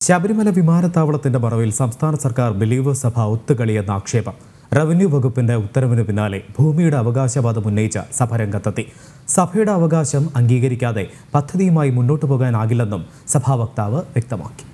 ശബരിമല വിമാനത്താവളത്തിന്റെ മറവിൽ സംസ്ഥാന സർക്കാർ ബിലീവേഴ്സ് സഭ ഒത്തുകളിയെന്ന ആക്ഷേപം റവന്യൂ വകുപ്പിന്റെ ഉത്തരവിന് പിന്നാലെ ഭൂമിയുടെ അവകാശവാദം ഉന്നയിച്ച സഭ രംഗത്തെത്തി സഭയുടെ അവകാശം അംഗീകരിക്കാതെ പദ്ധതിയുമായി മുന്നോട്ടു പോകാനാകില്ലെന്നും സഭാ വക്താവ് വ്യക്തമാക്കി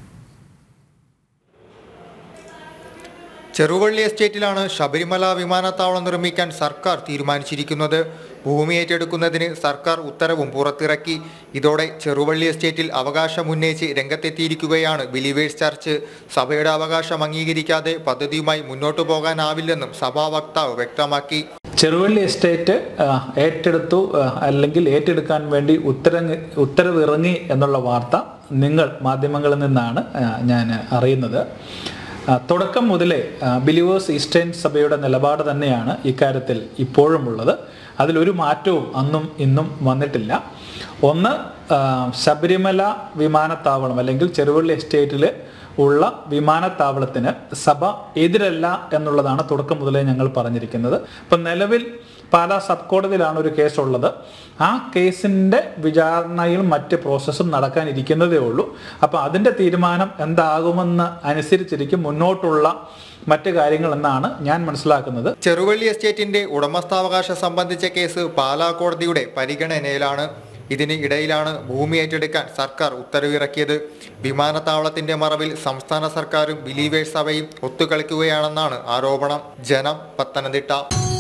ചെറുവള്ളി എസ്റ്റേറ്റിലാണ് ശബരിമല വിമാനത്താവളം നിർമ്മിക്കാൻ സർക്കാർ തീരുമാനിച്ചിരിക്കുന്നത് ഭൂമി ഏറ്റെടുക്കുന്നതിന് സർക്കാർ ഉത്തരവും പുറത്തിറക്കി ഇതോടെ ചെറുവള്ളി എസ്റ്റേറ്റിൽ അവകാശം ഉന്നയിച്ച് രംഗത്തെത്തിയിരിക്കുകയാണ് ബിലീവേഴ്സ് ചർച്ച് സഭയുടെ അവകാശം അംഗീകരിക്കാതെ പദ്ധതിയുമായി മുന്നോട്ടു പോകാനാവില്ലെന്നും സഭാ വക്താവ് വ്യക്തമാക്കി ചെറുവള്ളി എസ്റ്റേറ്റ് ആ, ഏറ്റെടുത്തു ആ, അല്ലെങ്കിൽ ഏറ്റെടുക്കാൻ വേണ്ടി ഉത്തരങ്ങ് ഉത്തരവ് ഇറങ്ങി എന്നുള്ള വാർത്ത നിങ്ങൾ മാധ്യമങ്ങളിൽ നിന്നാണ് ആ, ഞാൻ അറിയുന്നത് ആ, തുടക്കം മുതലേ ആ, ബിലീവേഴ്സ് ഈസ്റ്റേൺ സഭയുടെ നിലപാട് തന്നെയാണ് ഇക്കാര്യത്തിൽ ഇപ്പോഴും ഉള്ളത് അതിലൊരു മാറ്റവും അന്നും ഇന്നും വന്നിട്ടില്ല ഒന്ന് ആ, ശബരിമല വിമാനത്താവളം അല്ലെങ്കിൽ ചെറുവള്ളി എസ്റ്റേറ്റിൽ ഉള്ള വിമാനത്താവളത്തിന് സഭ എതിരല്ല എന്നുള്ളതാണ് തുടക്കം മുതലേ ഞങ്ങൾ പറഞ്ഞിരിക്കുന്നത് ഇപ്പം നിലവിൽ പാലാ സബ് കോടതിയിലാണ് ഒരു കേസുള്ളത് ആ കേസിൻ്റെ വിചാരണയും മറ്റ് പ്രോസസ്സും നടക്കാനിരിക്കുന്നതേ ഉള്ളൂ അപ്പോൾ അതിൻ്റെ തീരുമാനം എന്താകുമെന്ന് അനുസരിച്ചിരിക്കും മുന്നോട്ടുള്ള മറ്റ് കാര്യങ്ങൾ എന്നാണ് ഞാൻ മനസ്സിലാക്കുന്നത് ചെറുവള്ളി എസ്റ്റേറ്റിന്റെ ഉടമസ്ഥാവകാശം സംബന്ധിച്ച കേസ് പാലാ കോടതിയുടെ പരിഗണനയിലാണ് ഇതിന് ഇടയിലാണ് ഭൂമി ഏറ്റെടുക്കാൻ സർക്കാർ ഉത്തരവിറക്കിയത് വിമാനത്താവളത്തിന്റെ മറവിൽ സംസ്ഥാന സർക്കാരും ബിലീവേഴ്സ് സഭയും ഒത്തുകളിക്കുകയാണെന്നാണ് ആരോപണം ജനം പത്തനംതിട്ട